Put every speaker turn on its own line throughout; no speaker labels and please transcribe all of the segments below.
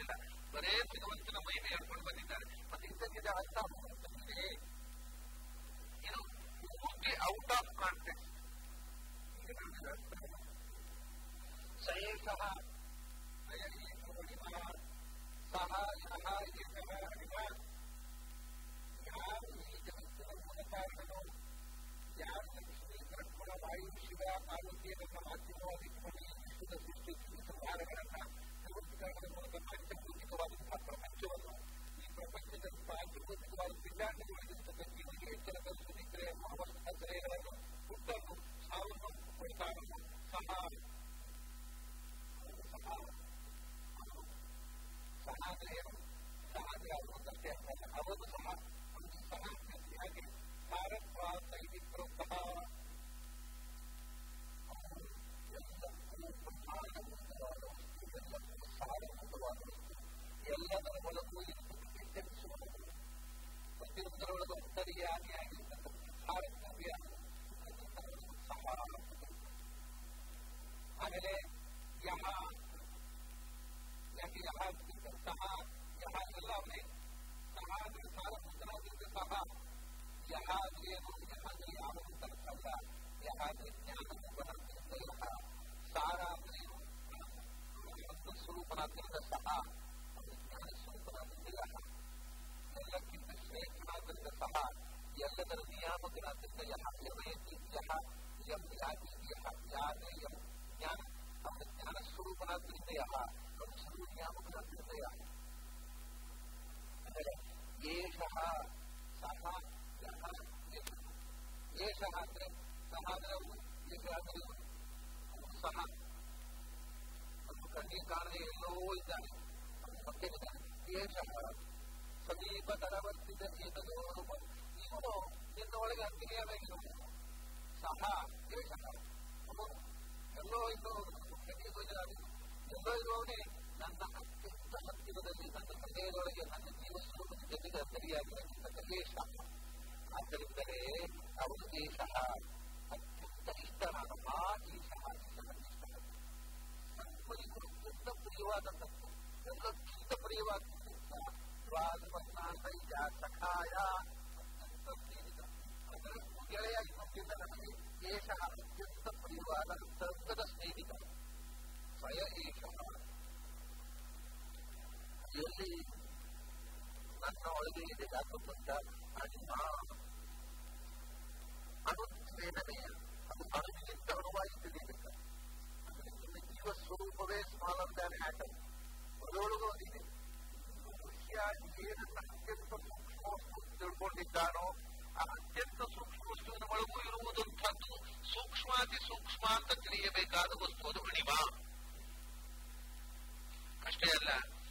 ಬಂದಿಲ್ಲ ಬರೇ ಭಗವಂತನ ಮಹಿಮೆ ಹೇಳ್ಕೊಂಡು ಬಂದಿದ್ದಾರೆ ಮತ್ತೆ ಇದಕ್ಕಿದೆ ಅರ್ಥ ಇದೆ ಇದು ಪೂರ್ತಿ ಔಟ್ ಆಫ್ ಕಾಂಟೆಕ್ಸ್ಟ್ ಸಯೇಷಃ ಅಯೇಷಃ ಸಹ ಯಹ ಏಷಃ ಅಡಿಮ ಯಾರು ಈ ಜಗತ್ತಿನ ಮೂಲ ಕಾರಣನು ಯಾರು ಲಕ್ಷ್ಮೀ ಬ್ರಹ್ಮಣ ವಾಯು ಶಿವ ಪಾರ್ವತಿಯರನ್ನ ಮಾಧ್ಯಮವಾಗಿಟ್ಟುಕೊಂಡು ಈ ವಿಶ್ವದ ಸೃಷ್ಟಿ ಸಂಹಾರಗಳನ್ನ ಪ್ರವೃತ್ತಿಗಳ ಮೂಲಕ ಪಾಂಚಭೌತಿಕವಾದಂತಹ ಪ್ರಪಂಚವನ್ನು ಈ ಪ್ರಪಂಚದ ಪಾಂಚಭೌತಿಕವಾದ ಪಿಂಡಾಂಡಗಳಿರ್ತಕ್ಕಂಥ ಜೀವನಿಗೆ ಎಚ್ಚರದ ಸುನಿದ್ರೆ ಅವಸ್ಥೆಗಳನ್ನು ಹುಟ್ಟನ್ನು ಸಾವನ್ನು ಕೊಡ್ತಾನನ್ನು ಸಹ ಸಹ ಸಹ ಅಂದ್ರೆ ಏನು ಸಹ ಅಂದ್ರೆ ಅವನಂತಷ್ಟೇ ಅರ್ಥ ಅವನು ಸಹ ಅವನು ಸಹ ಅಂದ್ರೆ ಹಾಗೆ ಸಾರತ್ವ ಇತಿ ಪ್ರೋಕ್ತಃ ಅವನು ಎಲ್ಲಕ್ಕೂ ಪ್ರಧಾನಭೂತವಾದ ವಸ್ತು ಎಲ್ಲಕ್ಕೂ ಸಾರಭೂತವಾದ ವಸ್ತು ಎಲ್ಲದರ ಒಳಗೂ ಇರುತ್ತದೆ ಜನಿಸುವುದು ಪ್ರತಿಯೊಂದರೊಳಗೂ ಅಂತರ್ಯಾಮಿಯಾಗಿರ್ತಕ್ಕಂಥ ಸಾರಥ್ಯ ಸಹ ಆಮೇಲೆ ಯಹ ಯಾಕೆ ಯಹ ಸಹ ಯಹ ಎಲ್ಲ ಅವನೇ ಸಹ ಅಂದ್ರೆ ಸಾರಭೂತನಾಗಿರುತ್ತೆ ಸಹ ಯಹ ಅಂದ್ರೆ ಏನು ಯಹ ಅಂದ್ರೆ ಯಾವ ಅಲ್ಲ ಯಹ ಅಂದ್ರೆ ಜ್ಞಾನರೂಪನಾಗಿರುತ್ತೆ ಯಹ ಸಾರ ಅಂದ್ರೆ ಏನು ಸ್ವರೂಪನಾಗಿರುತ್ತೆ ಸಹ ಅಂದ್ರೆ ಜ್ಞಾನ ಸ್ವರೂಪನಾಗಿರುತ್ತೆ ಯಹ ಎಲ್ಲಕ್ಕಿಂತ ಶ್ರೇಷ್ಠನಾಗಿರುತ್ತೆ ಸಹ ಎಲ್ಲದರ ನಿಯಾಮಕನಾಗಿದ್ದ ಯಹ ಯಮಯತಿ ಯಹ ಯಂ ಯಾತಿ ಯಹ ಯಾದ್ರೆ ಯಂ ಜ್ಞಾನ ಅವನ ಜ್ಞಾನ ಸ್ವರೂಪನಾಗಿದ್ದ ಯಹ ಅವನು ಸರ್ವ ನಿಯಾಮಕನಾಗಿದ್ದ ಯಹ ಅಂದರೆ ಏಷಃ ಸಹ ಯಹ ಏಷಃ ಅಂದ್ರೆ ಸಹ ಅಂದ್ರೆ ಅವನು ಏಷ ಅಂದ್ರೆ ಅವನು ಸಹ ಅವನು ಕಣ್ಣಿಗೆ ಕಾಣದೆ ಎಲ್ಲೋ ಇದ್ದಾನೆ ಅವನು ಮತ್ತೆ ಇದ್ದಾನೆ ಏಷಃ ಸಮೀಪತರವರ್ತಿದ ಏತದೋ ಇವನು ನಿನ್ನ ಒಳಗೆ ಅಂತರ್ಯಾಮಿಯಾಗಿರುವನು ಸಹ ಏಷಃ ಅವನು ಎಲ್ಲೋ ಇಲ್ಲೋ ಕಣ್ಣಿಗೆ ಗೋಚರಾದ ಎಲ್ಲೋ ಇರುವವನೇ ನನ್ನ ಅತ್ಯಂತ ಹತ್ತಿರದಲ್ಲಿ ನನ್ನ ಹೃದಯದೊಳಗೆ ನನ್ನ ಜೀವಸ್ವರೂಪದ ಜೊತೆಗೆ ಅಂತರ್ಯಾಗಿರತಕ್ಕಂಥ ಏಷ ಆದ್ದರಿಂದಲೇ ಅವನು ಏಷಃ ಅತ್ಯಂತ ಇಷ್ಟನಾದ ಆ ಈಶಃ ಈಶಃ ಇಷ್ಟ ಸರ್ವರಿಗೂ ಅತ್ಯಂತ ಪ್ರಿಯವಾದಂಥದ್ದು ಎಲ್ಲಕ್ಕಿಂತ ಪ್ರಿಯವಾದಂಥ ದ್ವಾದಪತ್ನಾಂತ ಸಖಾಯ ಅತ್ಯಂತ ಪ್ರೀತಿತ ಅದರಷ್ಟು ಗೆಳೆಯ ಇನ್ನೊಂದಿದ್ದ ನಮಗೆ ಏಷಃ ಅತ್ಯಂತ ಪ್ರಿಯವಾದ ಅಂತರ್ಗದ ಸ್ನೇಹಿತ ಸ್ವಯ ಏಷಃ ಎಲ್ಲಿ ನನ್ನ ಒಳಗೆ ಇದೆ ಯಾಕಂತ ಅಣಿಮ ಅನುತ್ವೇದನೆಯ ಅದು ಅಣುವಿಗಿಂತ ಅಣುವಾಗಿ ತಿಳಿಯಬೇಕು ಅದರಿಂದ ಜೀವ ಸ್ವರೂಪವೇ ಸ್ಮಾಲರ್ ದ್ಯಾನ್ ಆಟಮ್ ಅದರೊಳಗೂ ಅದಿದೆ ಮನುಷ್ಯ ಏನನ್ನ ಅತ್ಯಂತ ಸೂಕ್ಷ್ಮ ವಸ್ತು ತಿಳ್ಕೊಂಡಿದ್ದಾನೋ ಆ ಅತ್ಯಂತ ಸೂಕ್ಷ್ಮ ವಸ್ತುವಿನ ಒಳಗೂ ಇರುವುದಂಥದ್ದು ಸೂಕ್ಷ್ಮಾತಿ ಸೂಕ್ಷ್ಮ ಅಂತ ತಿಳಿಯಬೇಕಾದ ವಸ್ತು ಅದು ಅಣಿಮ ಅಷ್ಟೇ ಅಲ್ಲ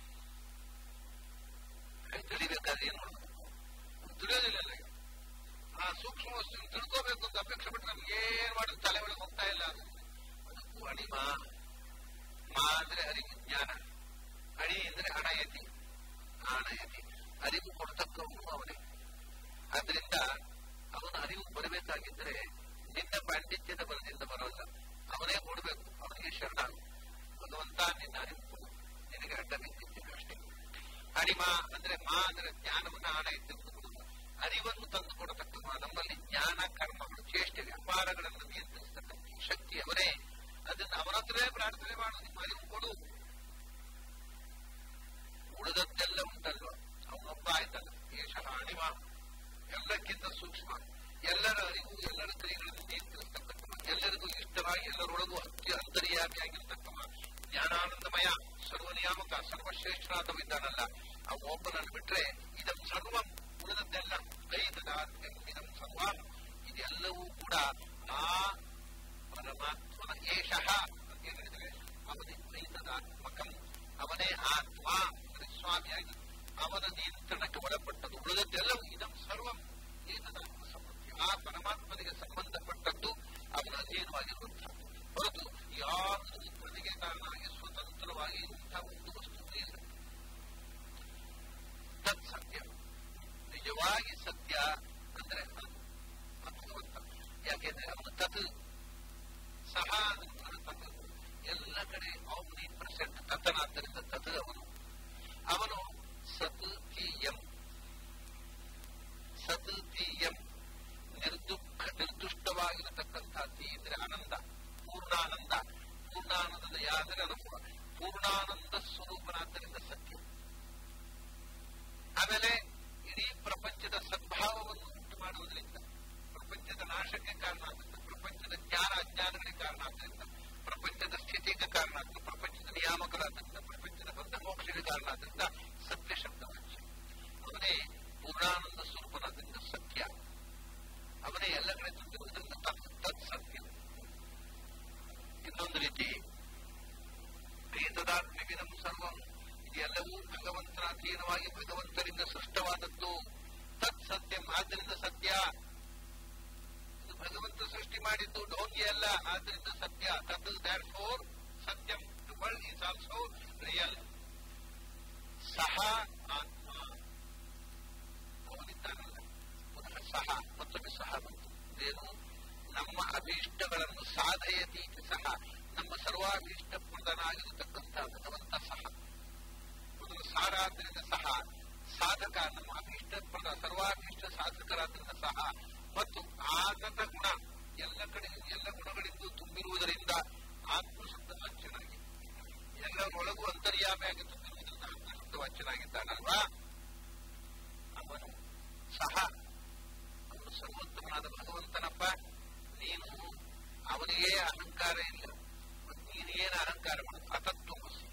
ತಿಳಿಬೇಕಾದ್ರೆ ಏನು ಮಾಡಬೇಕು ತಿಳಿಯೋದಿಲ್ಲ ನನಗೆ ಆ ಸೂಕ್ಷ್ಮ ವಸ್ತುವನ್ನು ತಿಳ್ಕೋಬೇಕು ಅಂತ ಅಪೇಕ್ಷೆ ಪಟ್ಟು ನಮ್ಗೆ ಏನ್ ಮಾಡೋದು ತಲೆ ಒಳಗೆ ಹೋಗ್ತಾ ಇಲ್ಲ ಅದು ಅದಕ್ಕೂ ಅಣಿಮ ಮಾ ಅಂದ್ರೆ ಅರಿವು ಜ್ಞಾನ ಅಣಿ ಅಂದ್ರೆ ಅಣಯತಿ ಆಣಯತಿ ಅರಿವು ಕೊಡ್ತಕ್ಕವನು ಅವನೇ ಆದ್ರಿಂದ ಅವನ ಅರಿವು ಬರಬೇಕಾಗಿದ್ದರೆ ನಿನ್ನ ಪಾಂಡಿತ್ಯದ ಬಲದಿಂದ ಬರೋಲ್ಲ ಅವನೇ ಕೊಡಬೇಕು ಅವನಿಗೆ ಶರಣಾಗು ಭಗವಂತ ನಿನ್ನ ಅರಿವು ಕೊಡು ನಿನಗೆ ಅಡ್ಡ ಬಿದ್ದಿದ್ದೇನೆ ಅಷ್ಟೇ ಅಣಿಮ ಅಂದ್ರೆ ಮಾ ಅಂದ್ರೆ ಜ್ಞಾನವನ್ನ ಆಣಯತಿ ಅರಿವನ್ನು ತಂದು ಕೊಡತಕ್ಕ ನಮ್ಮಲ್ಲಿ ಜ್ಞಾನ ಕರ್ಮಗಳು ಚೇಷ್ಟೆ ವ್ಯಾಪಾರಗಳನ್ನು ನಿಯಂತ್ರಿಸತಕ್ಕಂಥ ಶಕ್ತಿ ಅವರೇ ಅದನ್ನು ಅವನ ಹತ್ರವೇ ಪ್ರಾರ್ಥನೆ ಮಾಡು ನಿಮ್ಮ ಅರಿವು ಕೊಡು ಉಳಿದದ್ದೆಲ್ಲ ಉಂಟಲ್ವ ಅವನೊಬ್ಬ ಆಯ್ತಲ್ಲ ಏಷಃ ಅಣಿಮ ಎಲ್ಲಕ್ಕಿಂತ ಸೂಕ್ಷ್ಮ ಎಲ್ಲರ ಅರಿವು ಎಲ್ಲರ ಕೈಗಳನ್ನು ನಿಯಂತ್ರಿಸತಕ್ಕಂಥ ಎಲ್ಲರಿಗೂ ಇಷ್ಟವಾಗಿ ಎಲ್ಲರೊಳಗೂ ಅತ್ಯ ಅಂತರ್ಯಾಮಿಯಾಗಿರ್ತಕ್ಕವ ಜ್ಞಾನಾನಂದಮಯ ಸರ್ವನಿಯಾಮಕ ಸರ್ವಶ್ರೇಷ್ಠನಾದವಿದ್ದಾನಲ್ಲ ಅವ ಒಬ್ಬನನ್ನು ಬಿಟ್ರೆ ಇದಂ ಸರ್ವಂ ಉಳಿದದ್ದೆಲ್ಲ ಕೈತದ ಇದಂ ಸರ್ವಂ ಇದೆಲ್ಲವೂ ಕೂಡ ಆ ಪರಮಾತ್ಮನ ಏಷಃ ಅಂತ ಹೇಳಿದ್ರೆ ಅವನೇ ಕೈತದಾತ್ಮಕಂ ಅವನೇ ಆತ್ಮ ಸ್ವಾಮಿಯಾಗಿ ಅವನ ನಿಯಂತ್ರಣಕ್ಕೆ ಒಳಪಟ್ಟದ್ದು ಉಳಿದದ್ದೆಲ್ಲವೂ ಇದಂ ಸರ್ವಂ ಏತದಾತ್ಮ ಸಂಬಂಧಿ ಆ ಪರಮಾತ್ಮನಿಗೆ ಸಂಬಂಧಪಟ್ಟದ್ದು ಅವನ ಅಧೀನವಾಗಿರುವಂತಹದ್ದು ಹೊರತು ಯಾವುದು ತನಗೆ ತಾನಾಗಿ ಸ್ವತಂತ್ರವಾಗಿ ಇರುವಂತಹ ಒಂದು ವಸ್ತು ಇಲ್ಲ ತತ್ ಸತ್ಯ ನಿಜವಾಗಿ ಸತ್ಯ ಅಂದ್ರೆ ಭಗವಂತ ಯಾಕೆಂದ್ರೆ ಅವನು ತತ್ ಸಹ ತತ್ ಎಲ್ಲ ಕಡೆ ಆಮ್ನಿ ಪ್ರೆಸೆಂಟ್ ತತನಾದ್ದರಿಂದ ತತ್ ಅವನು ಅವನು ಸತ್ ತೀಯಂ ಸತ್ ತೀಯಂ ನಿರ್ದುಃಖ ನಿರ್ದುಷ್ಟವಾಗಿರತಕ್ಕಂಥ ತೀ ಅಂದ್ರೆ ಆನಂದ ಪೂರ್ಣಾನಂದ ಪೂರ್ಣಾನಂದದ ಯಾದರೆ ಅನುಭವ ಪೂರ್ಣಾನಂದ ಸ್ವರೂಪನಾದ್ದರಿಂದ ಸತ್ಯ ಆಮೇಲೆ ಇಡೀ ಪ್ರಪಂಚದ ಸದ್ಭಾವವನ್ನು ಉಂಟು ಮಾಡುವುದರಿಂದ ಪ್ರಪಂಚದ ನಾಶಕ್ಕೆ ಕಾರಣ ಆಗುತ್ತೆ ಪ್ರಪಂಚದ ಜ್ಞಾನ ಅಜ್ಞಾನಗಳಿಗೆ ಕಾರಣ ಆದ್ದರಿಂದ ಪ್ರಪಂಚದ ಸ್ಥಿತಿಗೆ ಕಾರಣ ಆಗುತ್ತೆ ಪ್ರಪಂಚದ ನಿಯಾಮಕರಾದ್ದರಿಂದ ಪ್ರಪಂಚದ ಬಂಧ ಮೋಕ್ಷಕ್ಕೆ ಕಾರಣ ಆದ್ದರಿಂದ ಸತ್ಯ ಶಬ್ದ ವಾಚ್ಯ ಅವನೇ ಪೂರ್ಣಾನಂದ ಸ್ವರೂಪನಾದ್ದರಿಂದ ಸತ್ಯ ಅವನೇ ಎಲ್ಲ ಕಡೆ ತುಂಬಿರುವುದರಿಂದ ತತ್ ತತ್ ಸತ್ಯ ಇನ್ನೊಂದು ರೀತಿ ಪ್ರಿಯತದಾತ್ಮಿವಿನಂ ಸರ್ವಂ ಇದೆಲ್ಲವೂ ಭಗವಂತನ ಅಧೀನವಾಗಿ ಭಗವಂತರಿಂದ ಸೃಷ್ಟವಾದದ್ದು ತತ್ ಸತ್ಯಂ ಆದ್ದರಿಂದ ಸತ್ಯ ಇದು ಭಗವಂತ ಸೃಷ್ಟಿ ಮಾಡಿದ್ದು ಡೋಂಗಿ ಅಲ್ಲ ಆದ್ದರಿಂದ ಸತ್ಯ ತದ್ ದ್ಯಾಟ್ ಫೋರ್ ಸತ್ಯಂ the world is also real ಸಹ ಆತ್ಮ ಅವನಿದ್ದಾನಲ್ಲ ಪುನಃ ಸಹ ಮತ್ತೊಮ್ಮೆ ಸಹ ಬಂತು ಏನು ನಮ್ಮ ಅಭೀಷ್ಟಗಳನ್ನು ಸಾಧಯತಿ ಸಹ ನಮ್ಮ ಸರ್ವಾಭೀಷ್ಟ ಪ್ರಧಾನಾಗಿರತಕ್ಕಂಥ ಭಗವಂತ ಸಹ ಮೊದಲು ಸಾರಾದ್ರಿಂದ ಸಹ ಸಾಧಕ ನಮ್ಮ ಅಭೀಷ್ಟ ಪ್ರದ ಸರ್ವಾಭೀಷ್ಟ ಸಾಧಕರಾದ್ರಿಂದ ಸಹ ಮತ್ತು ಆತನ ಗುಣ ಎಲ್ಲ ಕಡೆ ಎಲ್ಲ ಗುಣಗಳಿಂದ ತುಂಬಿರುವುದರಿಂದ ಆತ್ಮಶಬ್ದ ವಾಚ್ಯನಾಗಿ ಎಲ್ಲರೊಳಗೂ ಅಂತರ್ಯಾಮಿಯಾಗಿ ತುಂಬಿರುವುದರಿಂದ ಆತ್ಮಶಬ್ದ ವಾಚ್ಯನಾಗಿದ್ದಾನಲ್ವಾ ಅವನು ಸಹ ಅವನು ಸರ್ವೋತ್ತಮನಾದ ಭಗವಂತನಪ್ಪ ನೀನು ಅವನಿಗೆ ಅಹಂಕಾರ ಇಲ್ಲ ನೀನು ಏನು ಅಹಂಕಾರ ಮಾಡು ಅತತ್ವಮಸಿ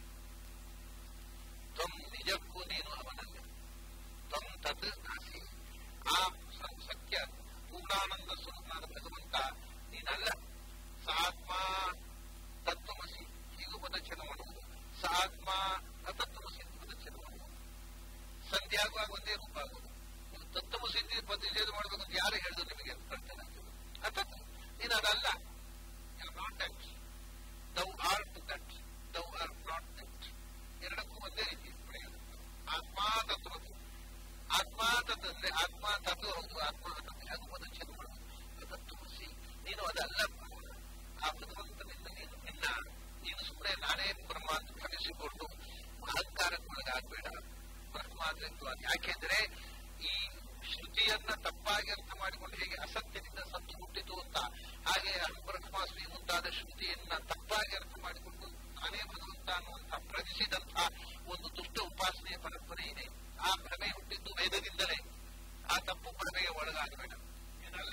ತ್ವಂ ನಿಜಕ್ಕೂ ನೀನು ಅವನಲ್ಲ ತ್ವಂ ತತ್ ನಾಸಿ ಆ ಸತ್ಯ ಪೂರ್ಣಾನಂದ ಸ್ವರೂಪನಾದ ಭಗವಂತ ನೀನಲ್ಲ ಸಾತ್ಮ ತತ್ವಮಸಿ ಹೀಗೂ ಪದಚ್ಛೇದ ಮಾಡುವುದು ಸಾತ್ಮ ಅತತ್ವಮಸಿ ಪದಚ್ಛೇದ ಮಾಡುವುದು ಸಂಧ್ಯಾಗುವಾಗ ಒಂದೇ ರೂಪ ಆಗುವುದು ನೀವು ತತ್ವಮಸಿ ಪದಚ್ಛೇದ ಮಾಡಬೇಕು ಅಂತ ಯಾರು ಹೇಳಿದ್ರು ನಿಮಗೆ ಪ್ರಶ್ನೆ ಅತತ್ ನೀನು ಅದಲ್ಲ not that thou art that thou are not that ಎರಡಕ್ಕೂ ಒಂದೇ ರೀತಿ ಪಡೆಯುವುದು ಆತ್ಮ ತತ್ವ ಆತ್ಮ ತತ್ ಅಂದ್ರೆ ಆತ್ಮ ತತ್ವ ಹೌದು ಆತ್ಮ ತತ್ವ ಅದು ಪದಚ್ಛೇದ ಮಾಡುವುದು ತತ್ವಸಿ ನೀನು ಅದಲ್ಲ ಆ ಭಗವಂತನಿಂದ ನೀನು ನಿನ್ನ ನೀನು ಸುಮ್ಮನೆ ನಾನೇ ಬ್ರಹ್ಮ ಅಂತ ಭ್ರಮಿಸಿಕೊಂಡು ಅಹಂಕಾರಕ್ಕೊಳಗಾಗಬೇಡ ಬ್ರಹ್ಮ ಅಂದ್ರೆ ಯಾಕೆಂದ್ರೆ ಈ ಶ್ರುತಿಯನ್ನ ತಪ್ಪಾಗಿ ಅರ್ಥ ಮಾಡಿಕೊಂಡು ಹೇಗೆ ಅಸತ್ಯದಿಂದ ಸತ್ತು ಹುಟ್ಟಿತು ಅಂತ ಹಾಗೆ ಬ್ರಹ್ಮಾಸ್ಮಿ ಮುಂತಾದ ಶ್ರುತಿಯನ್ನ ತಪ್ಪಾಗಿ ಅರ್ಥ ಮಾಡಿಕೊಂಡು ನಾನೇ ಭಗವಂತ ಅನ್ನುವಂತ ಪ್ರಜಿಸಿದಂತ ಒಂದು ದುಷ್ಟ ಉಪಾಸನೆಯ ಪರಂಪರೆ ಇದೆ ಆ ಭ್ರಮೆ ಹುಟ್ಟಿದ್ದು ವೇದದಿಂದಲೇ ಆ ತಪ್ಪು ಭ್ರಮೆಗೆ ಒಳಗಾಗಬೇಡ ಏನಲ್ಲ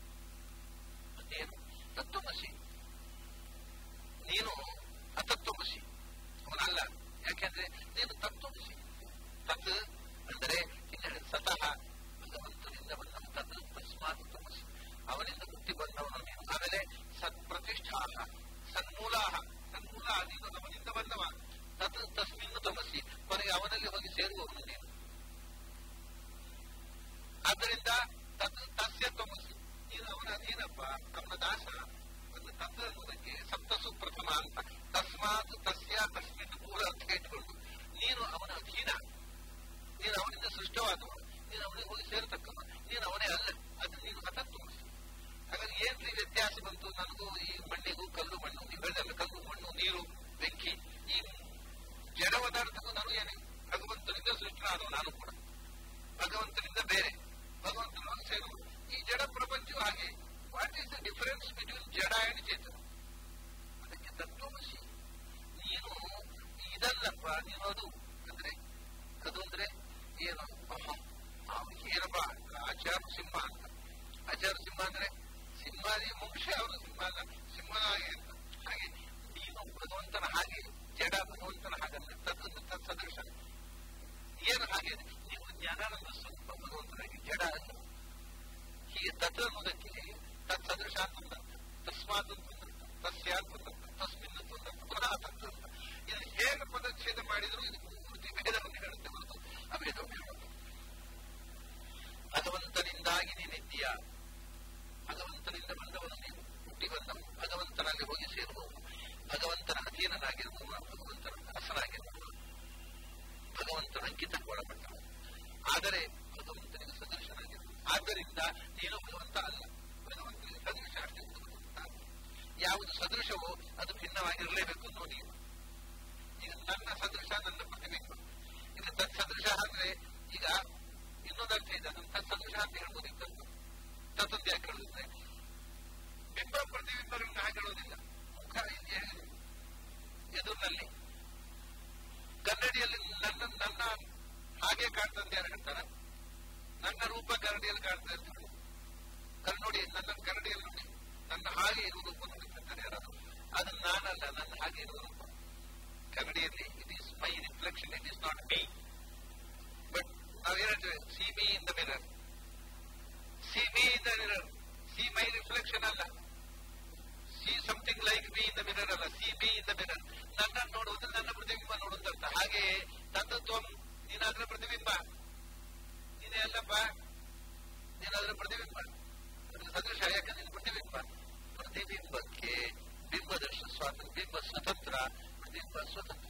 ಮತ್ತೇನು ತತ್ವಮಸಿ ನೀನು ಅತತ್ವಮಸಿ ಅವನಲ್ಲ ಯಾಕೆಂದ್ರೆ ನೀನು ತತ್ವಮಸಿ ತತ್ ಅಂದರೆ ಹಿನ್ನೆಲೆ ಸತಃ ಭಗವಂತನಿಂದ ಬಂದವ ತತ್ ತಸ್ಮಾತ್ ತಮಸಿ ಅವನಿಂದ ಹುಟ್ಟಿ ಬಂದವನು ನೀನು ಆಮೇಲೆ ಸತ್ಪ್ರತಿಷ್ಠಾ ಸನ್ಮೂಲ ಸನ್ಮೂಲ ನೀನು ಅವನಿಂದ ಬಂದವ ತತ್ ತಸ್ಮಿನ್ ತಮಸಿ ಕೊನೆಗೆ ಅವನಲ್ಲಿ ಹೋಗಿ ಸೇರುವವನು ನೀನು ಆದ್ದರಿಂದ ತತ್ ತಸ್ಯ ತಮಸಿ ನೀನು ಅವನ ಅಧೀನಪ್ಪ ಅವನ ದಾಸ ಒಂದು ತತ್ ಅನ್ನೋದಕ್ಕೆ ಸಪ್ತಸು ಪ್ರಥಮ ಅಂತ ತಸ್ಮಾತ್ ತಸ್ಯ ತಸ್ಮಿನ್ ಮೂಲ ಅರ್ಥ ಇಟ್ಕೊಂಡು ನೀನು ಅವನ ಅಧೀನ ನೀನು ಅವನಿಂದ ಸೃಷ್ಟವಾದವ ನೀನು ಅವನಿಗೆ ಹೋಗಿ ಸೇರತಕ್ಕವ ನೀನು ಅವನೇ ಅಲ್ಲ ಅದು ನೀನು ಅತತ್ವ ಹಾಗಾಗಿ ಏನ್ರಿ ವ್ಯತ್ಯಾಸ ಬಂತು ನನಗೂ ಈ ಮಣ್ಣಿಗೂ ಕಲ್ಲು ಮಣ್ಣು ನೀವು ಹೇಳಿದಲ್ಲ ಕಲ್ಲು ಮಣ್ಣು ನೀರು ಬೆಂಕಿ ಈ ಜಡ ಪದಾರ್ಥಕ್ಕೂ ನಾನು ಏನೇ ಭಗವಂತನಿಂದ ಸೃಷ್ಟನಾದವ ನಾನು ಕೂಡ ಭಗವಂತನಿಂದ ಬೇರೆ ಭಗವಂತನೊಳಗೆ ಸೇರುವುದು ಈ ಜಡ ಪ್ರಪಂಚವು ಹಾಗೆ what is the difference between ಜಡ ಅಂಡ್ ಚೇತನ ಅದಕ್ಕೆ ತತ್ವಮಸಿ ನೀನು ಇದಲ್ಲಪ್ಪ ನೀನು ಅದು ಅಂದ್ರೆ ಅದು ಅಂದ್ರೆ ಏನು ಏನಪ್ಪ ಆಚಾರ ಸಿಂಹ ಅಂತ ಆಚಾರ ಸಿಂಹ ಅಂದ್ರೆ ಸಿಂಹಾದಿ ಮುಂಕ್ಷ ಅವರು ಸಿಂಹ ಅಲ್ಲ ಸಿಂಹನ ಹಾಗೆ ಅಂತ ಹಾಗೆ ನೀನು ಭಗವಂತನ ಹಾಗೆ ಜಡ ಭಗವಂತನ ಹಾಗಲ್ಲ ತತ್ ತತ್ ಸದೃಶ ಏನು ಹಾಗೆ ನೀವು ಜ್ಞಾನಾನಂದ ಸ್ವರೂಪ ಭಗವಂತನಾಗಿ ಜಡ ಅಲ್ಲ ಹೀಗೆ ತತ್ ಅನ್ನೋದಕ್ಕೆ ತತ್ ಸದೃಶ ಅಂತ ತಸ್ಮಾತ್ ಅಂತ ತಸ್ಯ ಅಂತ ತಸ್ಮಿನ್ ಅಂತ ಪುನಃ ತತ್ ಅಂತ ಇದು ಹೇಗೆ ಪದಚ್ಛೇದ ಮಾಡಿದ್ರು ಇದು ಪೂರ್ತಿ ಭೇದವನ್ನು ಹೇಳುತ್ತೆ ಹೊರತು ಅಭೇದವನ್ನು ಹೇಳುತ್ತೆ ಭಗವಂತನಿಂದಾಗಿ ನೀನಿದ್ದೀಯ ಭಗವಂತನಿಂದ ಬಂದವನು ನೀನು ಹುಟ್ಟಿ ಬಂದವನು ಭಗವಂತನಲ್ಲಿ ಹೋಗಿ ಸೇರುವವನು ಭಗವಂತನ ಅಧೀನನಾಗಿರುವವನು ಭಗವಂತನ ದಾಸನಾಗಿರುವವನು ಭಗವಂತನ ಅಂಕಿತಕ್ಕೆ ಒಳಪಟ್ಟವನು ಆದರೆ ಭಗವಂತನಿಗೆ ಸದೃಶನಾಗಿರುವನು ಆದ್ದರಿಂದ ನೀನು ಭಗವಂತ ಅಲ್ಲ ಭಗವಂತನಿಗೆ ಸದೃಶ ಅಷ್ಟೇ ಭಗವಂತ ಯಾವುದು ಸದೃಶವೋ ಅದು ಭಿನ್ನವಾಗಿರಲೇಬೇಕು ಅನ್ನೋ ನೀವು ಈಗ ನನ್ನ ಸದೃಶ ನನ್ನ ಪ್ರತಿಬಿಂಬ ಇಲ್ಲಿ ತತ್ಸದೃಶ ಅಂದ್ರೆ ಈಗ ಇನ್ನೊಂದು ಅರ್ಥ ಇದೆ ಅದನ್ನು ತತ್ಸದೃಶ ಅಂತ ಹೇಳ್ಬೋದು ಇದ್ದಂತ ತತ್ತಂತ ಯಾಕೆ ಹೇಳುದಿದ್ರೆ ಬಿಂಬ ಪ್ರತಿಬಿಂಬಗಳನ್ನ ಹಾಗೆ ಹೇಳೋದಿಲ್ಲ ಮುಖ ಇದೆ ಎದುರಿನಲ್ಲಿ ಕನ್ನಡಿಯಲ್ಲಿ ನನ್ನ ನನ್ನ ಹಾಗೆ ಕಾಣ್ತಂತ ಯಾರು ಹೇಳ್ತಾರ ನನ್ನ ರೂಪ ಕನ್ನಡಿಯಲ್ಲಿ ಕಾಣ್ತಾ ಇರ್ತಾರೆ ಕರ್ ನೋಡಿ ನನ್ನ ಕನ್ನಡಿಯಲ್ಲಿ ನೋಡಿ ನನ್ನ ಹಾಗೆ ಇರುವ ರೂಪ ನೋಡಿರ್ತಾರೆ ಯಾರಾದ್ರು ಅದು ನಾನಲ್ಲ ನನ್ನ ಹಾಗೆ ಇರುವ ರೂಪ ಕನ್ನಡಿಯಲ್ಲಿ it is my reflection it is not me but ನಾವೇನ್ ಹೇಳ್ತೇವೆ see me in the mirror see me in the mirror see my reflection ಅಲ್ಲ see something like me in the mirror ಅಲ್ಲ see me in the mirror ನನ್ನನ್ನು ನೋಡುವುದು ನನ್ನ ಪ್ರತಿಬಿಂಬ ನೋಡುವುದಂತ ಹಾಗೆ ತತ್ವಂ ನೀನಾದ್ರ ಪ್ರತಿಬಿಂಬ ನೀನೇ ಅಲ್ಲಪ್ಪ ನೀನಾದ್ರ ಪ್ರತಿಬಿಂಬ ಅದ್ರ ಸದೃಶ ಯಾಕೆ ನೀನು ಪ್ರತಿಬಿಂಬ ಪ್ರತಿಬಿಂಬಕ್ಕೆ ಬಿಂಬದರ್ಶ ಸ್ವಾತಂತ್ರ್ಯ ಬಿಂಬ ಸ್ವತಂತ್ರ ಪ್ರತಿಬಿಂಬ ಸ್ವತಂತ್ರ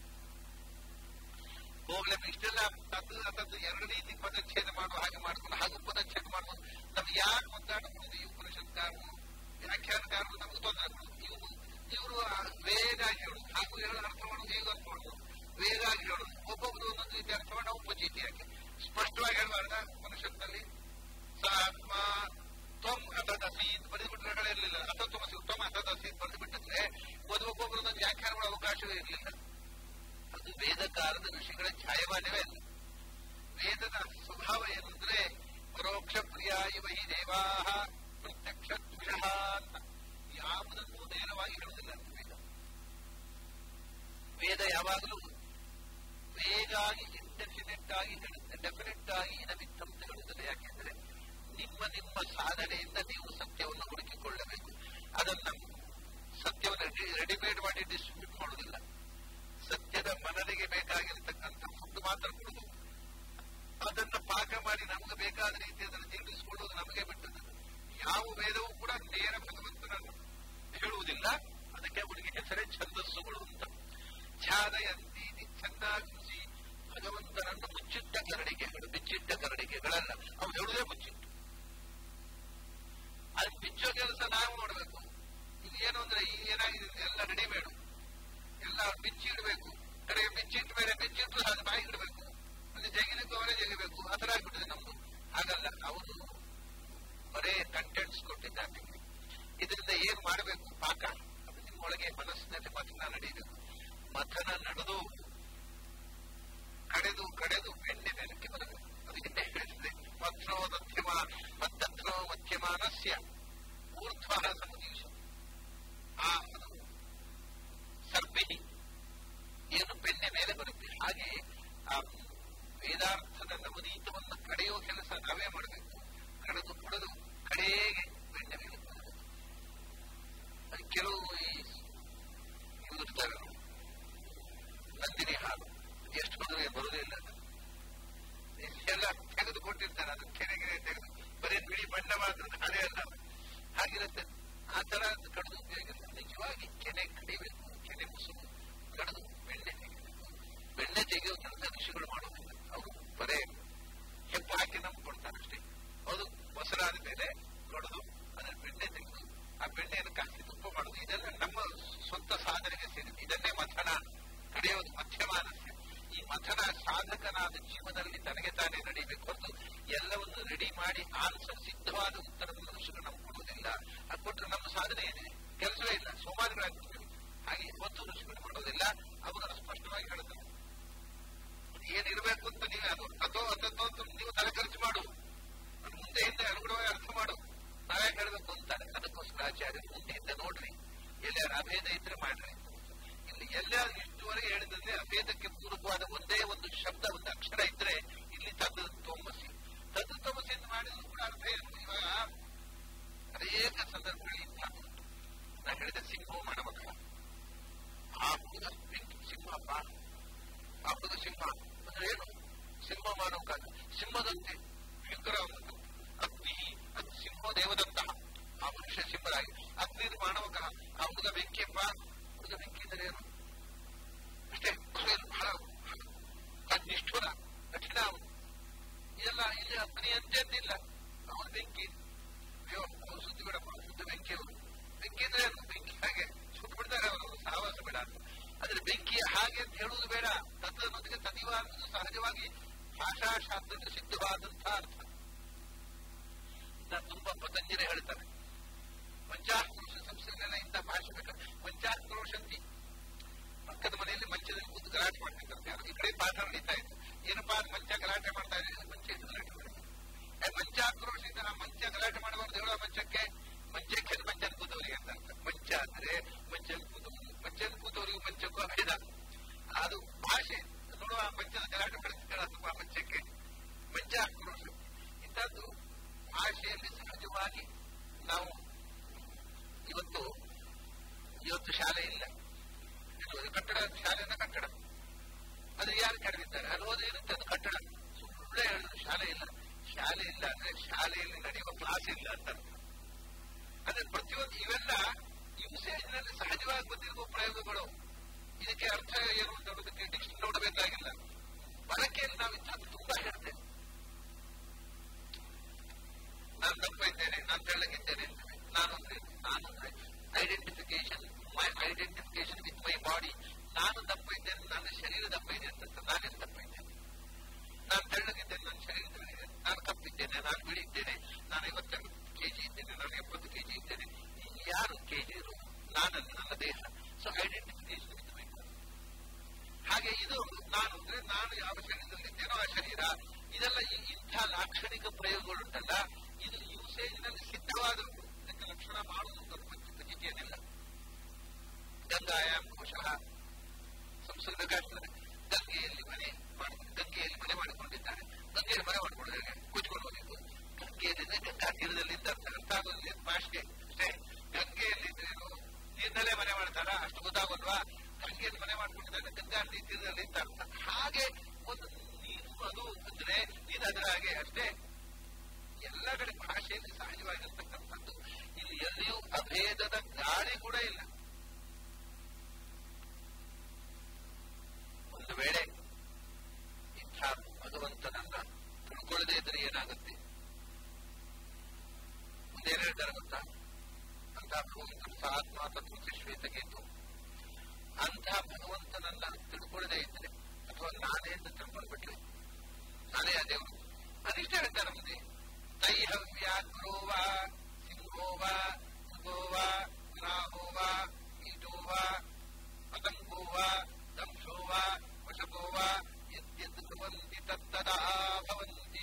ಹೋಗ್ಲಿ ಇಷ್ಟೆಲ್ಲ ತದ್ದು ತದ್ದು ಎರಡು ರೀತಿ ಪದಚ್ಛೇದ ಮಾಡುವ ಹಾಗೆ ಮಾಡ್ಕೊಂಡು ಹಾಗೂ ಪದಚ್ಛೇದ ಮಾಡುವುದು ನಮ್ಗೆ ಯಾರು ಮಾತಾಡಬಹುದು ಈ ಉಪನಿಷತ್ಕಾರರು ವ್ಯಾಖ್ಯಾನಕಾರರು ನಮ್ಗೆ ತೊಂದರೆ ಕೊಡುದು ಇವರು ಇವರು ವೇಗ ಹೇಳುದು ಹಾಗೂ ಹೇಳೋ ಅರ್ಥ ಮಾಡುದು ಹೇಗೆ ಅರ್ಥ ಮಾಡುದು ವೇಗ ಹೇಳುದು ಒಬ್ಬೊಬ್ರು ಒಂದೊಂದು ರೀತಿ ಅರ್ಥ ಮಾಡಿ ಉಪಚೀತಿ ಯಾಕೆ ಸ್ಪಷ್ಟವಾಗಿ ಹೇಳಬಾರ್ದ ಉಪನಿಷತ್ನಲ್ಲಿ ಸಾತ್ಮ ತ್ವಂ ಅತದಸಿ ಬರೆದುಬಿಟ್ರೆ ಇರಲಿಲ್ಲ ಅತತ್ವಮಸಿ ತ್ವಂ ಅತದಸಿ ಬರೆದು ಬಿಟ್ಟಿದ್ರೆ ಒಬ್ಬೊಬ್ಬರು ಒಂದೊಂದು ವ್ಯಾಖ್ಯಾನ ಮಾಡೋ ಅವಕಾಶವೇ ಇರಲಿಲ್ಲ ಅದು ವೇದಕಾಲದ ಋಷಿಗಳ ಛಾಯಮಾನವೇ ಅಲ್ಲ ವೇದದ ಸ್ವಭಾವ ಏನಂದ್ರೆ ಪರೋಕ್ಷ ಪ್ರಿಯ ಇವ ಹಿ ದೇವಾ ಪ್ರತ್ಯಕ್ಷ ದ್ವಿಷಃ ಅಂತ ಯಾವುದನ್ನು ನೇರವಾಗಿ ಹೇಳುವುದಿಲ್ಲ ಅಂತ ವೇದ ವೇದ ಯಾವಾಗಲೂ ವೇಗಾಗಿ ಇಂಡೆಫಿನೆಟ್ ಆಗಿ ಹೇಳುತ್ತೆ ಡೆಫಿನೆಟ್ ಆಗಿ ಇನಮಿತ್ತ ಅಂತ ಹೇಳುತ್ತದೆ ಯಾಕೆಂದ್ರೆ ನಿಮ್ಮ ನಿಮ್ಮ ಸಾಧನೆಯಿಂದ ನೀವು ಸತ್ಯವನ್ನು ಹುಡುಕಿಕೊಳ್ಳಬೇಕು ಅದನ್ನ ಸತ್ಯವನ್ನು ರೆಡಿಮೇಡ್ ಮಾಡಿ ಡಿಸ್ಟ್ರಿಬ್ಯೂಟ್ ಮಾಡುವುದಿಲ್ಲ ಸತ್ಯದ ಮನರಿಗೆ ಬೇಕಾಗಿರತಕ್ಕಂಥ ಫುಡ್ ಮಾತ್ರ ಕೊಡುವುದು ಅದನ್ನ ಪಾಕ ಮಾಡಿ ನಮಗೆ ಬೇಕಾದ ರೀತಿ ಅದನ್ನು ಜೀರ್ಣಿಸಿಕೊಳ್ಳುವುದು ನಮಗೆ ಬಿಟ್ಟದ್ದು ಯಾವ ವೇದವೂ ಕೂಡ ನೇರ ಭಗವಂತನನ್ನು ಹೇಳುವುದಿಲ್ಲ ಅದಕ್ಕೆ ಅವನಿಗೆ ಹೆಸರೇ ಛಂದಸ್ಸುಗಳು ಅಂತ ಛಾದಯಂತಿ ಚೆನ್ನಾಗಿಸಿ ಭಗವಂತನನ್ನು ಮುಚ್ಚಿಟ್ಟ ಕರಡಿಗೆಗಳು ಬಿಚ್ಚಿಟ್ಟ ಕರಡಿಗೆಗಳಲ್ಲ ಅವ್ನು ಹೇಳುವುದೇ ಮುಚ್ಚಿಟ್ಟು ಅದು ಬಿಚ್ಚೋ ಕೆಲಸ ನಾವು ಮಾಡಬೇಕು ಈಗ ಏನು ಅಂದ್ರೆ ಈಗ ಏನಾಗಿದೆ ಎಲ್ಲ ರೆಡಿಮೇಡು ಎಲ್ಲ ಬಿಚ್ಚಿ ಇಡಬೇಕು ಕಡೆಗೆ ಬಿಚ್ಚಿಟ್ಟು ಬೇರೆ ಬಿಚ್ಚಿಟ್ಟು ಅದು ಬಾಯಿ ಇಡಬೇಕು ಅಲ್ಲಿ ಜಗಿಲಿಕ್ಕೂ ಅವರೇ ಜಗಿಬೇಕು ಆ ತರ ಆಗ್ಬಿಟ್ಟಿದೆ ನಮ್ದು ಹಾಗಲ್ಲ ಅವರು ಬರೇ ಕಂಟೆಂಟ್ಸ್ ಕೊಟ್ಟಿದ್ದಾರೆ ಇದರಿಂದ ಏನ್ ಮಾಡಬೇಕು ಪಾಕ ಅದು ನಿಮ್ಮೊಳಗೆ ಮನಸ್ಸಿನಲ್ಲಿ ಮಥನ ನಡೆಯಬೇಕು ಮಥನ ನಡೆದು ಕಡೆದು ಕಡೆದು ಬೆಣ್ಣೆ ಮೇಲಕ್ಕೆ ಬರಬೇಕು ಅದಕ್ಕೆ ಹೇಳಿದ್ರೆ ಮಥ್ನೋ ಮಧ್ಯಮ ಮದ್ದತ್ನೋ ಮಧ್ಯಮಾನಸ್ಯ ಊರ್ಧ್ವ ಸಮುದೀಶ ಆ ಅದು ಸರ್ಪಿಹಿ ಏನು ಬೆಣ್ಣೆ ಮೇಲೆ ಬರುತ್ತೆ ಹಾಗೆ ಆ ವೇದಾರ್ಥದ ನವನೀತವನ್ನು ಕಡೆಯೋ ಕೆಲಸ ನಾವೇ ಮಾಡಬೇಕು ಕಡೆದು ಕುಡಿದು ಕಡೆಗೆ ಬೆಣ್ಣೆ ಮೇಲೆ ಬರಬೇಕು ಅದು ಕೆಲವು ಈ ಇವರು ಇರ್ತಾರೆ ನಂದಿನಿ ಹಾಲು ಎಷ್ಟು ಬಂದ್ರೆ ಬರುವುದೇ ಇಲ್ಲ ಅದು. ಎಲ್ಲ ತೆಗೆದುಕೊಟ್ಟಿರ್ತಾರೆ ಅದು ಕೆರೆಗೆ ತೆಗೆದು ಬರೀ ಬಿಳಿ ಬಣ್ಣ ಮಾತ್ರ ಅದೇ ಅಲ್ಲ ಹಾಗಿರುತ್ತೆ ಆ ತರ ಕಡಿದು ಉಪಯೋಗ ನಿಜವಾಗಿ ಕೆನೆ ಕಡಿಬೇಕು ಕೆನೆ ಮುಸುಕು ಕಡಿದು ಬೆಣ್ಣೆ ತೆಗಿಬೇಕು ಬೆಣ್ಣೆ ತೆಗೆಯೋ ಕೆಲಸ ಋಷಿಗಳು ಮಾಡೋದಿಲ್ಲ ಅವರು ಬರೇ ಹೆಪ್ಪು ಹಾಕಿ ನಮ್ಗೆ ಕೊಡ್ತಾರೆ ಅಷ್ಟೇ ಅದು ಮೊಸರಾದ ಮೇಲೆ ಕಡಿದು ಅದರ ಬೆಣ್ಣೆ ತೆಗೆದು ಆ ಬೆಣ್ಣೆಯನ್ನು ಕಾಸಿ ತುಪ್ಪ ಮಾಡುದು ಇದೆಲ್ಲ ನಮ್ಮ ಸ್ವಂತ ಸಾಧನೆಗೆ ಸೇರಿದೆ ಇದನ್ನೇ ಮಥನ ಕಡೆಯೋದು ಮಧ್ಯಮಾನಸ್ಯ ಈ ಮಥನ ಸಾಧಕನಾದ ಜೀವನದಲ್ಲಿ ತನಗೆ ತಾನೇ ನಡೀಬೇಕು ಹೊರತು ಎಲ್ಲವನ್ನು ರೆಡಿ ಮಾಡಿ ಆನ್ಸರ್ ಸಿದ್ಧವಾದ ಉತ್ತರವನ್ನು ಋಷಿಗಳು ನಮ್ಗೆ ಕೊಡುವುದಿಲ್ಲ ಅದು ಕೊಟ್ಟರೆ ನಮ್ಮ ಸಾಧನೆ ಏನಿದೆ ಕೆಲಸವೇ ಇಲ್ಲ ಸೋಮಾರಿಗಳಾಗ್ಬಿಡ್ತೀವಿ ಹಾಗೆ ಇವತ್ತು ಋಷಿಗಳು ಮಾಡೋದಿಲ್ಲ ಅವರು ಸ್ಪಷ್ಟವಾಗಿ ಹೇಳ್ತಾರೆ ಏನಿರಬೇಕು ಅಂತ ನೀವೇ ಅದು ಅಥೋ ಅಥೋ ಅಂತ ನೀವು ತಲೆ ಖರ್ಚು ಮಾಡು ಅದು ಮುಂದೆ ಹಿಂದೆ ಅನುಗುಣವಾಗಿ ಅರ್ಥ ಮಾಡು ನಾವೇ ಹೇಳಬೇಕು ಅಂತಾರೆ ಅದಕ್ಕೋಸ್ಕರ ಆಚಾರ್ಯ ಮುಂದೆ ಹಿಂದೆ ನೋಡ್ರಿ ಎಲ್ಲಿ ಅಭೇದ ಇದ್ರೆ ಮಾಡ್ರಿ ಇಲ್ಲಿ ಎಲ್ಲ ಇಷ್ಟುವರೆಗೆ ಹೇಳಿದ್ರೆ ಅಭೇದಕ್ಕೆ ಪೂರಕವಾದ ಒಂದೇ ಒಂದು ಶಬ್ದ ಒಂದು ಅಕ್ಷರ ಇದ್ರೆ ಇಲ್ಲಿ ತದ್ದು ತೊಂಬಸಿ ತದ್ದು ತೊಂಬಸಿ ಅಂತ ಮಾಡಿದ್ರು ಕೂಡ ಅರ್ಥ ಏನು ಇವಾಗ ಅನೇಕ ಸಂದರ್ಭಗಳಲ್ಲಿ ಇಂಥ ಉಂಟು ನಾ ಹೇಳಿದ ಸಿಂಹ ಮಾಡಬೇಕ ಆ ಹುಡುಗ ಬೆಂಕಿ ಸಿಂಹಪ್ಪ ಆ ಹುಡುಗ ಸಿಂಹ ಅಂದ್ರೆ ಏನು ಸಿಂಹ ಮಾನವಕ ಸಿಂಹದಂತೆ ಭಯಂಕರ ಅಗ್ನಿ ಅದು ಸಿಂಹ ದೇವದಂತಹ ಆ ಮನುಷ್ಯ ಸಿಂಹರಾಗಿ ಅಗ್ನಿ ಮಾನವಕ ಆ ಹುಡುಗ ಬೆಂಕಿಯಪ್ಪ ಹುಡುಗ ಬೆಂಕಿ ಅಂದರೆ ಏನು ಅಷ್ಟೇ ಬಹಳ ನಿಷ್ಠುರ ಕಠಿಣ ಅವನು ಇದೆಲ್ಲ ಇಲ್ಲಿ ಅಗ್ನಿ ಅಂತೇನಿಲ್ಲ ಅವನು ಬೆಂಕಿ ಅಯ್ಯೋ ಅವನು ಸುದ್ದಿ ಬೇಡಪ್ಪ ಶುದ್ಧ ಬೆಂಕಿ ಅವರು ಬೆಂಕಿ ಅಂದ್ರೆ ಏನು ಬೆಂಕಿ ಹಾಗೆ ಸುಟ್ಟು ಬಿಡ್ತಾರೆ ಅವರು ಸಹವಾಸ ಬೇಡ ಅಂತ ಆದ್ರೆ ಬೆಂಕಿಯ ಹಾಗೆ ಅಂತ ಹೇಳುವುದು ಬೇಡ ತತ್ ಅನ್ನೋದಕ್ಕೆ ತದಿವ ಅನ್ನೋದು ಸಹಜವಾಗಿ ಭಾಷಾಶಾಸ್ತ್ರದ ಸಿದ್ಧವಾದಂತಹ ಅರ್ಥ ಇದನ್ನ ತುಂಬಾ ಪತಂಜಲಿ ಹೇಳ್ತಾರೆ ಪಂಚಾಕ್ರೋಶ ಸಂಸ್ಥೆಗಳೆಲ್ಲ ಇಂಥ ಭಾಷೆ ಬೇಕು ಪಂಚಾಕ್ರೋಶಂತಿ ಪಕ್ಕದ ಮನೆಯಲ್ಲಿ ಮಂಚದಲ್ಲಿ ಕೂತು ಗಲಾಟೆ ಮಾಡ್ತಿದ್ದಂತೆ ಅವ್ರು ಈ ಕಡೆ ಪಾಠ ನಡೀತಾ ಇತ್ತು ಏನಪ್ಪಾ ಅದು ಮಂಚ ಗಲಾಟೆ ಮಾಡ್ತಾ ಇದೆ ಮಂಚ ಇದು ಗಲಾಟೆ ಮಾಡಿ ಮಂಚಾಕ್ರೋಶದಿಂದ ನಾವು ಮಂಚ ಗಲಾಟೆ ಮಾಡಬಾರ್ದು ಹೇಳೋ ಮಂಚಕ್ಕೆ ಮಂಚಕ್ಕೆ ಅದು ಮಂಚ ಕೂತವರಿಗೆ ಅಂತ ಅರ್ಥ ಮಂಚ ಅಂದ್ರೆ ಮಂಚಲ್ಲಿ ಕೂತವರು ಮಂಚಲ್ಲಿ ಕೂತವರಿಗೂ ಮಂಚಕ್ಕೂ ಭೇದ ಅದು ಭಾಷೆ ನೋಡುವ ಮಂಚದ ಗಲಾಟೆ ಮಾಡಿಸ್ಕೊಳ್ಳೋದು ಮಂಚಕ್ಕೆ ಮಂಚಾಕ್ರೋಶ ಇಂಥದ್ದು ಭಾಷೆಯಲ್ಲಿ ಸಹಜವಾಗಿ ನಾವು ಇವತ್ತು ಇವತ್ತು ಶಾಲೆ ಇಲ್ಲ ಇದು ಕಟ್ಟಡ ಶಾಲೆನ ಕಟ್ಟಡ ಅದು ಯಾರು ಕರೆದಿದ್ದಾರೆ ಅದು ಓದಿ ಇರುತ್ತೆ ಅದು ಕಟ್ಟಡ ಸುಳ್ಳೆ ಹೇಳಿದ್ರು ಶಾಲೆ ಇಲ್ಲ ಶಾಲೆ ಇಲ್ಲ ಅಂದ್ರೆ ಶಾಲೆಯಲ್ಲಿ ನಡೆಯುವ ಕ್ಲಾಸ್ ಇಲ್ಲ ಅಂತ ಅದೇ ಪ್ರತಿಯೊಂದು ಇವೆಲ್ಲ ಯೂಸೇಜ್ ನಲ್ಲಿ ಸಹಜವಾಗಿ ಬಂದಿರುವ ಪ್ರಯೋಗಗಳು ಇದಕ್ಕೆ ಅರ್ಥ ಏನು ಅಂತ ಅನ್ನೋದಕ್ಕೆ ಡಿಕ್ಷನ್ ನೋಡಬೇಕಾಗಿಲ್ಲ ಬಳಕೆಯಲ್ಲಿ ನಾವು ಇಂಥದ್ದು ತುಂಬಾ ಹೇಳ್ತೇವೆ ನಾನು ದಪ್ಪ ಇದ್ದೇನೆ ನಾನು ತೆಳ್ಳಗಿದ್ದೇನೆ ನಾನು ಅಂದ್ರೆ ನಾನು ಅಂದ್ರೆ identification my identification with my body ನಾನು ದಪ್ಪ ಇದ್ದೇನೆ ನನ್ನ ಶರೀರ ದಪ್ಪ ಇದೆ ಅಂತ ನಾನೇನು ದಪ್ಪ ಇದ್ದೇನೆ ನಾನು ತೆಳ್ಳಗಿದ್ದೇನೆ ನನ್ನ ಶರೀರ ತೆಳ್ಳಗಿದೆ ನಾನು ಕಪ್ಪಿದ್ದೇನೆ ನಾನು ಬಿಳಿ ಇದ್ದೇನೆ ನಾನು ಐವತ್ತೆರಡು ಕೆಜಿ ಇದ್ದೇನೆ ನಾನು ಎಪ್ಪತ್ತು ಕೆಜಿ ಇದ್ದೇನೆ ಯಾರು ಕೆಜಿ ಇರು ನಾನಲ್ಲ ನನ್ನ ದೇಹ so identification with my body ಹಾಗೆ ಇದು ನಾನು ಅಂದ್ರೆ ನಾನು ಯಾವ ಶರೀರದಲ್ಲಿದ್ದೇನೋ ಆ ಶರೀರ ಇದೆಲ್ಲ ಇಂಥ ಲಾಕ್ಷಣಿಕ ಪ್ರಯೋಗಗಳುಂಟಲ್ಲ ಇದು ಯೂಸೇಜ್ ನಲ್ಲಿ ಸಿದ್ಧವಾದ ಇದಕ್ಕೆ ಲಕ್ಷಣ ಮಾಡುವುದು ಖಚಿತೇನಿಲ್ಲ ಗಂಗಾಯಾಮ್ ಕೋಶಃ ಸಂಸ್ಕೃತ ಕಾಶ್ಮೀರ ಗಂಗೆಯಲ್ಲಿ ಮನೆ ಮಾಡಿ ಗಂಗೆಯಲ್ಲಿ ಮನೆ ಮಾಡಿಕೊಂಡಿದ್ದಾರೆ ಗಂಗೆಯಲ್ಲಿ ಮನೆ ಮಾಡಿಕೊಂಡಿದ್ದಾರೆ ಕೂತ್ಕೊಂಡು ಹೋಗಿದ್ದು ಗಂಗೆಯಲ್ಲಿ ಗಂಗಾ ತೀರದಲ್ಲಿದ್ದ ಅರ್ಥ ಆಗೋದಿಲ್ಲ ಭಾಷೆ ಅಷ್ಟೇ ಗಂಗೆಯಲ್ಲಿ ನೀರಿನಲ್ಲೇ ಮನೆ ಮಾಡ್ತಾರ ಅಷ್ಟು ಗೊತ್ತಾಗೋಲ್ವಾ ಗಂಗೆಯಲ್ಲಿ ಮನೆ ಮಾಡ್ಕೊಂಡಿದ್ದಾರೆ ಗಂಗಾ ನದಿ ತೀರದಲ್ಲಿ ಅಂತ ಅರ್ಥ ಹಾಗೆ ಒಂದು ನೀರು ಅದು ಅಂದ್ರೆ ನೀರು ಅದರ ಹಾಗೆ ಅಷ್ಟೇ ಎಲ್ಲ ಕಡೆ ಭಾಷೆಯಲ್ಲಿ ಸಹಜವಾಗಿರ್ತಕ್ಕಂಥದ್ದು ಇಲ್ಲಿ ಎಲ್ಲಿಯೂ ಅಭೇದದ ಗಾಳಿ ಕೂಡ ಇಲ್ಲ ಒಂದು ವೇಳೆ ಇಂಥ ಭಗವಂತನನ್ನ ತಿಳ್ಕೊಳ್ಳದೆ ಇದ್ರೆ ಏನಾಗುತ್ತೆ ಮುಂದೇನು ಹೇಳ್ತಾರೆ ಗೊತ್ತಾ ಅಂತ ಭಗವಂತನ ಸಹಾತ್ಮ ತತ್ವ ಶ್ವೇತಗೇತು ಅಂಥ ಭಗವಂತನನ್ನ ತಿಳ್ಕೊಳ್ಳದೆ ಇದ್ರೆ ಅಥವಾ ನಾನೇ ಅಂತ ತಿಳ್ಕೊಂಡ್ಬಿಟ್ರೆ ನಾನೇ ಆ ದೇವರು ಅದಿಷ್ಟ ಹೇಳ್ತಾರೆ ಮುಂದೆ ತೈಹ ವ್ಯಾಘ್ರೋ ವಾ ಸಿಂಹೋ ವಾ ಮೃಗೋ ವಾ ಗ್ರಾಹೋ ವಾ ಕೀಟೋ ವಾ ಪತಂಗೋ ವಾ ದಂಶೋ ವಾ ವಶಕೋ ವಾ ಯದ್ಯದ್ ಕುರ್ವಂತಿ ತತ್ತದಾ ಭವಂತಿ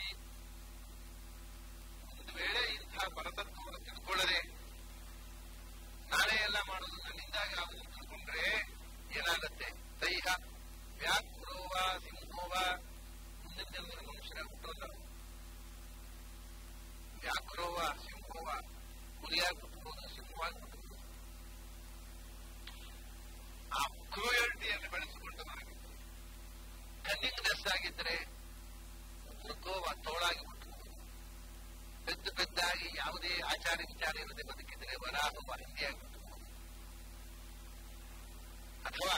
ಒಂದು ವೇಳೆ ಇಂಥ ಪರತತ್ವವನ್ನು ತಿಳ್ಕೊಳ್ಳದೆ ನಾನೇ ಎಲ್ಲ ಮಾಡೋದು ನನ್ನಿಂದಾಗಿ ಆಗುದು ತಿಳ್ಕೊಂಡ್ರೆ ಏನಾಗುತ್ತೆ ತೈಹ ವ್ಯಾಘ್ರೋ ವಾ ಸಿಂಹೋ ವಾ ಮುಂದಿನ ಜನ್ಮದ ಮನುಷ್ಯರಾಗಿ ಹುಟ್ಟೋಲ್ಲ ವ್ಯಾಘ್ರೋವ ಸಿಂಹೋವ ಹುಲಿಯಾಗಿ ಹುಟ್ಟಬಹುದು ಸಿಂಹವಾಗಿ ಹುಟ್ಟಬಹುದು ಆ ಕ್ರೂಯಲ್ಟಿಯನ್ನು ಬೆಳೆಸಿಕೊಂಡು ಬರಬೇಕು ಕನ್ನಿಂಗ್ನೆಸ್ ಆಗಿದ್ರೆ ಮೃಗೋವ ತೋಳಾಗಿ ಹುಟ್ಟಬಹುದು ಪೆದ್ದು ಪೆದ್ದಾಗಿ ಯಾವುದೇ ಆಚಾರ ವಿಚಾರ ಇರದೆ ಬದುಕಿದ್ರೆ ವರಾಹುವ ಹಿಂದಿಯಾಗಿ ಹುಟ್ಟಬಹುದು ಅಥವಾ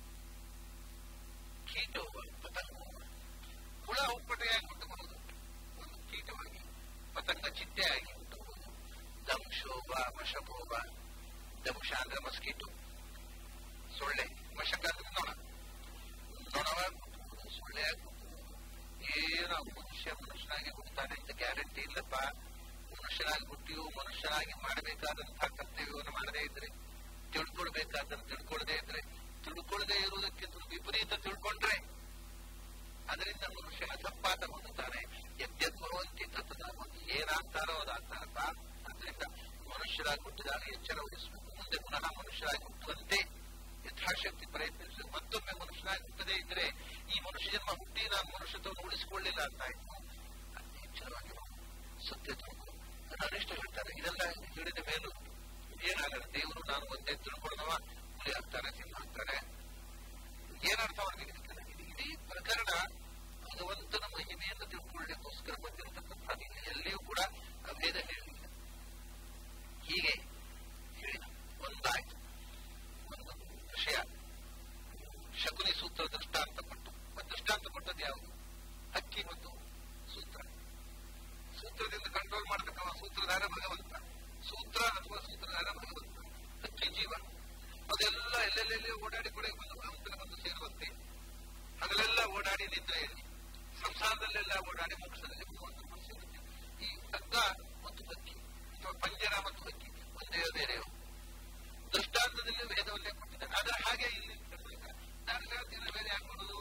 ಕೀಟೋವ ಪತಂಗೋವ ಹುಳ ಹುಪ್ಪಟೆಯಾಗಿ ಹುಟ್ಟಬಹುದು ಒಂದು ಕೀಟವಾಗಿ ಪತಂಗ ಚಿಟ್ಟೆಯಾಗಿ ಹುಟ್ಟಬಹುದು ದಂಶೋಭ ಮಶಭೋಭ ದಂಶ ಅಂದ್ರೆ ಮಸ್ಕಿಟು ಸೊಳ್ಳೆ ಮಶಕ ಅಂದ್ರೆ ನೊಣ ನೊಣವಾಗಿ ಹುಟ್ಟಬಹುದು ಸೊಳ್ಳೆಯಾಗಿ ಹುಟ್ಟಬಹುದು ಏನೋ ಮನುಷ್ಯ ಮನುಷ್ಯನಾಗಿ ಹುಟ್ಟುತ್ತಾನೆ ಅಂತ ಗ್ಯಾರಂಟಿ ಇಲ್ಲಪ್ಪ ಮನುಷ್ಯನಾಗಿ ಹುಟ್ಟಿಯೂ ಮನುಷ್ಯನಾಗಿ ಮಾಡಬೇಕಾದಂತಹ ಕರ್ತವ್ಯವನ್ನು ಮಾಡದೇ ಇದ್ರೆ ತಿಳ್ಕೊಳ್ಬೇಕಾದನ್ನು ತಿಳ್ಕೊಳ್ಳದೆ ಇದ್ರೆ ತಿಳ್ಕೊಳ್ಳದೆ ಇರುವುದಕ್ಕಿಂತ ವಿಪರೀತ ತಿಳ್ಕೊಂಡ್ರೆ ಅದರಿಂದ ಮನುಷ್ಯ ಅಧಪಾತ ಹೊಂದುತ್ತಾನೆ ಯದ್ಯದ್ ಭಗವಂತಿ ತತ್ವದ ಏನಾಗ್ತಾರೋ ಅದಾಗ್ತಾರಪ್ಪ ಅದರಿಂದ ಮನುಷ್ಯರಾಗಿ ಹುಟ್ಟಿದಾಗ ಎಚ್ಚರ ವಹಿಸಬೇಕು ಮುಂದೆ ಪುನಃ ಮನುಷ್ಯರಾಗಿ ಹುಟ್ಟುವಂತೆ ಯಥಾಶಕ್ತಿ ಪ್ರಯತ್ನಿಸಿ ಮತ್ತೊಮ್ಮೆ ಮನುಷ್ಯನಾಗಿ ಹುಟ್ಟದೇ ಇದ್ರೆ ಈ ಮನುಷ್ಯ ಜನ್ಮ ಹುಟ್ಟಿ ನಾನು ಮನುಷ್ಯತ್ವವನ್ನು ಉಳಿಸಿಕೊಳ್ಳಿಲ್ಲ ಅಂತ ಆಯ್ತು ಎಚ್ಚರವಾಗಿ ಸತ್ಯ ನಾನೆಷ್ಟು ಹೇಳ್ತಾರೆ ಇದೆಲ್ಲ ಹೇಳಿದ ಮೇಲೂ ಏನಾಗಲ್ಲ ದೇವರು ನಾನು ಒಂದೇ ತಿಳ್ಕೊಳ್ಳೋದವ ಹುಲಿ ಆಗ್ತಾನೆ ಸಿಂಹ ಆಗ್ತಾನೆ ಏನರ್ಥ ಅವನಿಗೆ ಇಡೀ ಪ್ರಕರಣ ಭಗವಂತನ ಮಹಿಮೆಯನ್ನು ತಿಳ್ಕೊಳ್ಳಿಕ್ಕೋಸ್ಕರ ಬಂದಿರತಕ್ಕಂಥದ್ದು ಇಲ್ಲಿ ಎಲ್ಲಿಯೂ ಕೂಡ ಅಭೇದ ಹೇಳಿಲ್ಲ ಹೀಗೆ ಹೇಳಿದ ಒಂದಾಯ್ತು ಒಂದು ವಿಷಯ ಶಕುನಿ ಸೂತ್ರ ದೃಷ್ಟಾಂತ ಕೊಟ್ಟು ದೃಷ್ಟಾಂತ ಕೊಟ್ಟದ್ದು ಯಾವುದು ಹಕ್ಕಿ ಮತ್ತು ಸೂತ್ರ ಸೂತ್ರದಿಂದ ಕಂಟ್ರೋಲ್ ಮಾಡತಕ್ಕ ಸೂತ್ರಧಾರ ಭಗವಂತ ಸೂತ್ರ ಅಥವಾ ಸೂತ್ರಧಾರ ಭಗವಂತ ಹಕ್ಕಿ ಜೀವ ಅದೆಲ್ಲ ಎಲ್ಲೆಲ್ಲೆಲ್ಲಿ ಓಡಾಡಿ ಕೊಡೆ ಬಂದು ಭಗವಂತನ ಬಂದು ಸೇರುವಂತೆ ಹಗಲೆಲ್ಲ ಓಡಾಡಿ ನಿದ್ರೆಯಲ್ಲಿ ಸಂಸಾರದಲ್ಲೆಲ್ಲ ಓಡಾಡಿ ಮೋಕ್ಷದಲ್ಲಿ ಭಗವಂತನ ಬಂದು ಸೇರುತ್ತೆ ಈ ಹಗ್ಗ ಮತ್ತು ಹಕ್ಕಿ ಅಥವಾ ಪಂಜರ ಮತ್ತು ಹಕ್ಕಿ ಒಂದೇ ಬೇರೆಯೋ ದೃಷ್ಟಾಂತದಲ್ಲಿ ವೇದವಲ್ಲೇ ಕೊಟ್ಟಿದ್ದಾರೆ ಅದರ ಹಾಗೆ ಇಲ್ಲಿ ದಿನ ಬೇರೆ ಹಾಕೊಳ್ಳೋದು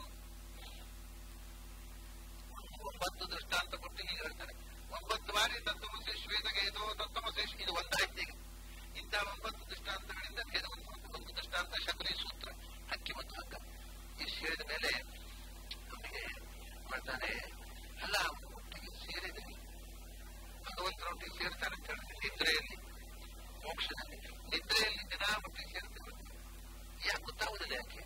ಒಂಬತ್ತು ದೃಷ್ಟಾಂತ ಕೊಟ್ಟು ಹೀಗೆ ಹೇಳ್ತಾರೆ ಒಂಬತ್ತು ಬಾರಿ ತತ್ವಮಸೆ ಶ್ವೇತಗೆ ಇದು ತತ್ವಮಸೆ ಇದು ಒಂದಾಯ್ತು ಈಗ ಇಂಥ ಒಂಬತ್ತು ದೃಷ್ಟಾಂತಗಳಿಂದ ಭೇದವನ್ನು ಒಂದು ದೃಷ್ಟಾಂತ ಶಕುನಿ ಸೂತ್ರ ಹಕ್ಕಿ ಮತ್ತು ಹಗ್ಗ ಇಷ್ಟು ಹೇಳಿದ ಮೇಲೆ ನಮಗೆ ಮಾಡ್ತಾನೆ ಅಲ್ಲ ಒಟ್ಟಿಗೆ ಸೇರಿದೆ ಭಗವಂತನೊಟ್ಟಿಗೆ ಸೇರ್ತಾನೆ ಅಂತ ಹೇಳಿದ್ರೆ ನಿದ್ರೆಯಲ್ಲಿ ಮೋಕ್ಷದಲ್ಲಿ ನಿದ್ರೆಯಲ್ಲಿ ದಿನ ಒಟ್ಟಿಗೆ ಸೇರ್ತೇವೆ ಯಾಕೆ ಗೊತ್ತಾಗುದಿಲ್ಲ ಯಾಕೆ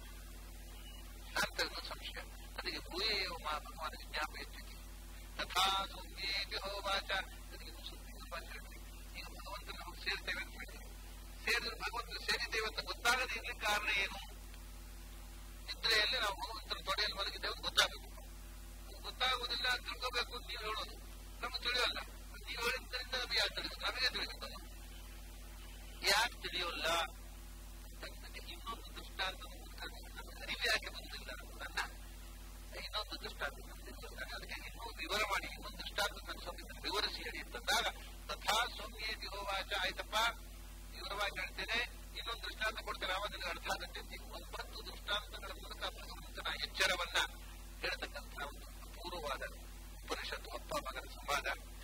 ಅಂತ ಸಂಶಯ ಅದಕ್ಕೆ ಭೂಯೇವ ಮಾ ಭಗವಾನ್ ಜ್ಞಾಪಯತ್ತಿದೆ ತಥಾ ಸುಂಗೇತಿ ಹೋವಾಚ ಅದಕ್ಕೆ ಸುದ್ದಿ ವಾಚ ಈಗ ಭಗವಂತನ ನಮಗೆ ಸೇರ್ತೇವೆ ಅಂತ ಹೇಳ್ತೀವಿ ಸೇರಿದ್ರೆ ಭಗವಂತನ ಸೇರಿದ್ದೇವೆ ಅಂತ ಗೊತ್ತಾಗದೇ ಇರ್ಲಿಕ್ಕೆ ಕಾರಣ ಏನು ನಿದ್ರೆಯಲ್ಲಿ ನಾವು ಭಗವಂತನ ತೊಡೆಯಲ್ಲಿ ಮಲಗಿದ್ದೇವೆ ಅಂತ ಗೊತ್ತಾಗಬೇಕು ಗೊತ್ತಾಗುವುದಿಲ್ಲ ತಿಳ್ಕೋಬೇಕು ಅಂತ ನೀವು ಹೇಳೋದು ನಮಗೆ ತಿಳಿಯೋಲ್ಲ ನೀವು ಹೇಳಿದ್ದರಿಂದ ನಮಗೆ ಯಾಕೆ ತಿಳಿಯುದು ನಮಗೆ ತಿಳಿಯುತ್ತಲ್ಲ ಯಾಕೆ ತಿಳಿಯೋಲ್ಲ ಇನ್ನೊಂದು ದೃಷ್ಟಾಂತ ನಮಗೆ ಅರಿವು ಯಾಕೆ ಬಂದಿಲ್ಲ ನನ್ನ ಇನ್ನೊಂದು ದೃಷ್ಟಾಂತ ಬಂದಿಲ್ಲ ಅದಕ್ಕೆ ಇನ್ನೂ ವಿವರ ಮಾಡಿ ಇನ್ನೊಂದು ದೃಷ್ಟಾಂತ ನನ್ನ ಸಂಬಂಧ ವಿವರಿಸಿ ಹೇಳಿ ಅಂತಂದಾಗ ತಥಾ ಸೌಮ್ಯೇತಿ ಹೋವಾಚ ಆಯ್ತಪ್ಪ ವಿವರವಾಗಿ ಹೇಳ್ತೇನೆ ಇನ್ನೊಂದು ದೃಷ್ಟಾಂತ ಕೊಡ್ತೇನೆ ಆವಾಗ ಅರ್ಥ ಆಗುತ್ತೆ ಒಂಬತ್ತು ದೃಷ್ಟಾಂತಗಳ ಮೂಲಕ ಭಗವಂತನ ಎಚ್ಚರವನ್ನ ಹೇಳ್ತಕ್ಕಂಥ ಒಂದು ಅಪೂರ್ವವಾದ ಉಪನಿಷತ್ತು ಅಪ್ಪ ಮಗನ ಸಂವಾದ